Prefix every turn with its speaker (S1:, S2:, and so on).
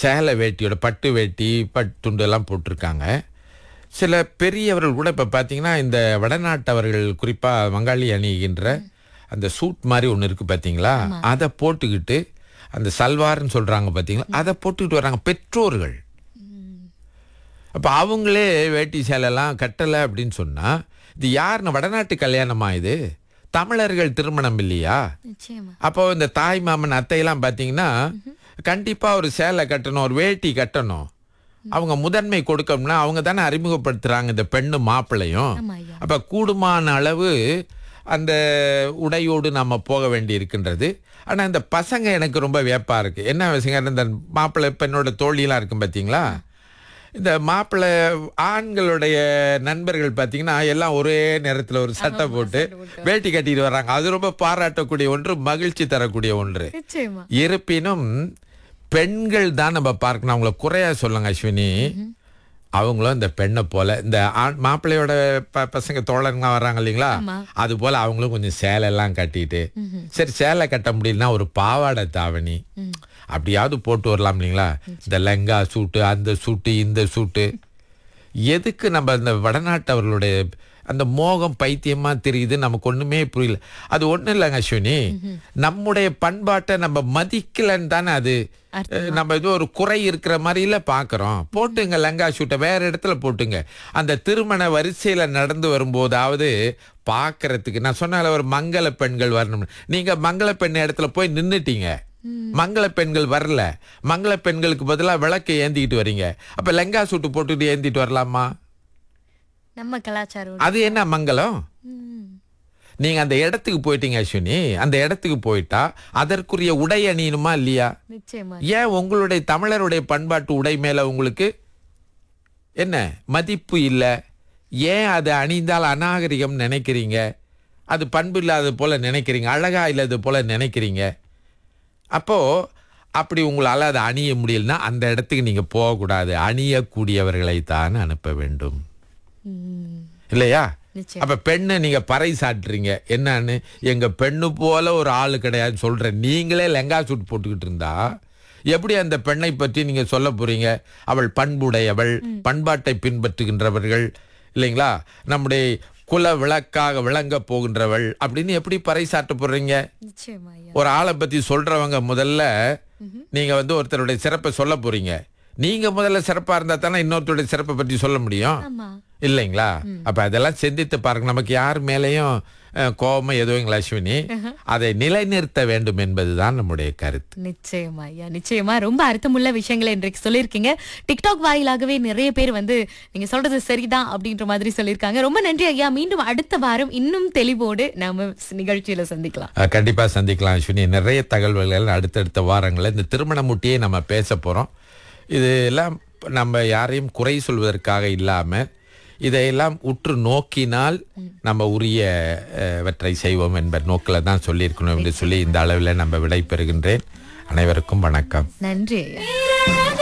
S1: சேலை வேட்டியோட பட்டு வேட்டி பட்டுண்டு எல்லாம் போட்டிருக்காங்க சில பெரியவர்கள் கூட இப்போ பார்த்தீங்கன்னா இந்த வடநாட்டவர்கள் குறிப்பாக வங்காளி அணிகின்ற அந்த சூட் மாதிரி ஒன்று இருக்குது பார்த்தீங்களா அதை போட்டுக்கிட்டு அந்த சல்வார்னு சொல்கிறாங்க பார்த்தீங்களா அதை போட்டுக்கிட்டு வராங்க பெற்றோர்கள் அப்போ அவங்களே வேட்டி சேலைலாம் கட்டலை அப்படின்னு சொன்னால் இது யாருன்னு வடநாட்டு கல்யாணமா இது தமிழர்கள் திருமணம் இல்லையா
S2: நிச்சயமா
S1: அப்போ இந்த தாய் மாமன் அத்தையெல்லாம் பார்த்தீங்கன்னா கண்டிப்பாக ஒரு சேலை கட்டணும் ஒரு வேட்டி கட்டணும் அவங்க முதன்மை கொடுக்கணும்னா அவங்க தானே அறிமுகப்படுத்துறாங்க இந்த பெண்ணு மாப்பிள்ளையும்
S2: ஆமா ஐயா
S1: அப்போ கூடுமான அளவு அந்த உடையோடு நம்ம போக வேண்டி இருக்கின்றது ஆனால் இந்த பசங்க எனக்கு ரொம்ப வியப்பாக இருக்குது என்ன விஷயம் இந்த மாப்பிள்ளை பெண்ணோட தோழியெல்லாம் இருக்கும் பார்த்தீங்களா இந்த மாப்பிள்ளை ஆண்களுடைய நண்பர்கள் பார்த்தீங்கன்னா எல்லாம் ஒரே நேரத்தில் ஒரு சட்டை போட்டு வேட்டி கட்டிட்டு வர்றாங்க அது ரொம்ப பாராட்டக்கூடிய ஒன்று மகிழ்ச்சி தரக்கூடிய ஒன்று
S2: நிச்சயமா
S1: இருப்பினும் பெண்கள் தான் நம்ம பார்க்கணும் அவங்கள குறையா சொல்லுங்க அஸ்வினி அவங்களும் இந்த பெண்ணை போல இந்த ஆண் மாப்பிள்ளையோட ப பசங்க தோழருங்க வர்றாங்க இல்லைங்களா
S2: ஆமா.
S1: அது போல அவங்களும் கொஞ்சம் சேலை எல்லாம் கட்டிட்டு சரி சேலை கட்ட முடியலன்னா ஒரு பாவாடை தாவணி அப்படியாவது போட்டு வரலாம் இல்லைங்களா இந்த லெங்கா சூட்டு அந்த சூட்டு இந்த சூட்டு எதுக்கு நம்ம இந்த வடநாட்டவர்களுடைய அந்த மோகம் பைத்தியமா தெரியுது நமக்கு ஒண்ணுமே புரியல அது ஒண்ணும் இல்லைங்க அஸ்வினி நம்முடைய பண்பாட்டை நம்ம மதிக்கலன்னு தானே அது அஹ், நம்ம இது ஒரு குறை இருக்கிற மாதிரில பாக்குறோம் போட்டுங்க லங்கா ஷூட்டை வேற இடத்துல போட்டுங்க அந்த திருமண வரிசையில நடந்து வரும்போதாவது பார்க்கறதுக்கு நான் சொன்னால ஒரு மங்கள பெண்கள் வரணும் நீங்க மங்கள பெண் இடத்துல போய் நின்னுட்டீங்க மங்கள பெண்கள் வரல மங்கள பெண்களுக்கு பதிலா விளக்கை ஏந்திக்கிட்டு வரீங்க அப்ப லெங்கா சூட்டு போட்டுட்டு ஏந்திட்டு வரலாமா
S2: நம்ம கலாச்சாரம்
S1: அது என்ன மங்களம்
S2: ம்.
S1: நீங்க அந்த இடத்துக்கு போயிட்டீங்க அஸ்வினி அந்த இடத்துக்கு போயிட்டா அதற்குரிய உடை அணியணுமா இல்லையா
S2: நிச்சயமா
S1: ஏன் உங்களுடைய தமிழருடைய பண்பாட்டு உடை மேல உங்களுக்கு என்ன மதிப்பு இல்லை ஏன் அது அணிந்தால் அநாகரிகம் நினைக்கிறீங்க அது பண்பு இல்லாதது போல நினைக்கிறீங்க அழகா இல்லாதது போல நினைக்கிறீங்க அப்போ அப்படி உங்களால் அதை அணிய முடியலன்னா அந்த இடத்துக்கு நீங்க போகக்கூடாது அணியக்கூடியவர்களை தான் அனுப்ப வேண்டும்
S2: ம்.
S1: இல்லையா
S2: நிச்சயம்
S1: அப்ப பெண்ணை நீங்க பறை சாட்டுறீங்க என்னன்னு எங்க பெண்ணு போல ஒரு ஆளு கிடையாதுன்னு சொல்ற நீங்களே லெங்கா சூட் போட்டுக்கிட்டு இருந்தா எப்படி அந்த பெண்ணை பற்றி நீங்க சொல்ல போறீங்க அவள் பண்புடையவள் பண்பாட்டை பின்பற்றுகின்றவர்கள் இல்லைங்களா நம்முடைய குல விளக்காக விளங்க போகின்றவள் அப்படின்னு எப்படி பறை சாட்ட போறீங்க
S2: நிச்சயமா ஐயா
S1: ஒரு ஆளை பத்தி சொல்றவங்க முதல்ல நீங்க வந்து ஒருத்தருடைய சிறப்பை சொல்ல போறீங்க நீங்க முதல்ல சிறப்பா இருந்தா தானே இன்னொருத்தருடைய சிறப்பை பற்றி சொல்ல முடியும்
S2: ஆமா
S1: இல்லைங்களா அப்ப அதெல்லாம் சிந்தித்து பாருங்க நமக்கு யார் மேலேயும் அஹ், கோபம் எதுவும் அஸ்வினி அதை நிலைநிறுத்த வேண்டும் என்பதுதான் நம்முடைய கருத்து
S2: நிச்சயமா ஐயா நிச்சயமா ரொம்ப அர்த்தமுள்ள விஷயங்களை இன்றைக்கு சொல்லியிருக்கீங்க டிக்டாக் வாயிலாகவே நிறைய பேர் வந்து நீங்க சொல்றது சரிதான் அப்படின்ற மாதிரி சொல்லியிருக்காங்க ரொம்ப நன்றி ஐயா மீண்டும் அடுத்த வாரம் இன்னும் தெளிவோடு நாம நிகழ்ச்சியில சந்திக்கலாம்
S1: அஹ், கண்டிப்பா சந்திக்கலாம் அஸ்வினி நிறைய தகவல்கள் அடுத்தடுத்த வாரங்களில் இந்த திருமண முட்டியே நம்ம பேச போறோம் இதெல்லாம் நம்ம யாரையும் குறை சொல்வதற்காக இல்லாம இதையெல்லாம் உற்று நோக்கினால் நம்ம உரிய அஹ், வற்றை செய்வோம் என்ப நோக்கில் தான் சொல்லியிருக்கணும் என்று சொல்லி இந்த அளவில் நம்ம விடை பெறுகின்றேன் அனைவருக்கும் வணக்கம்
S2: நன்றி ஐயா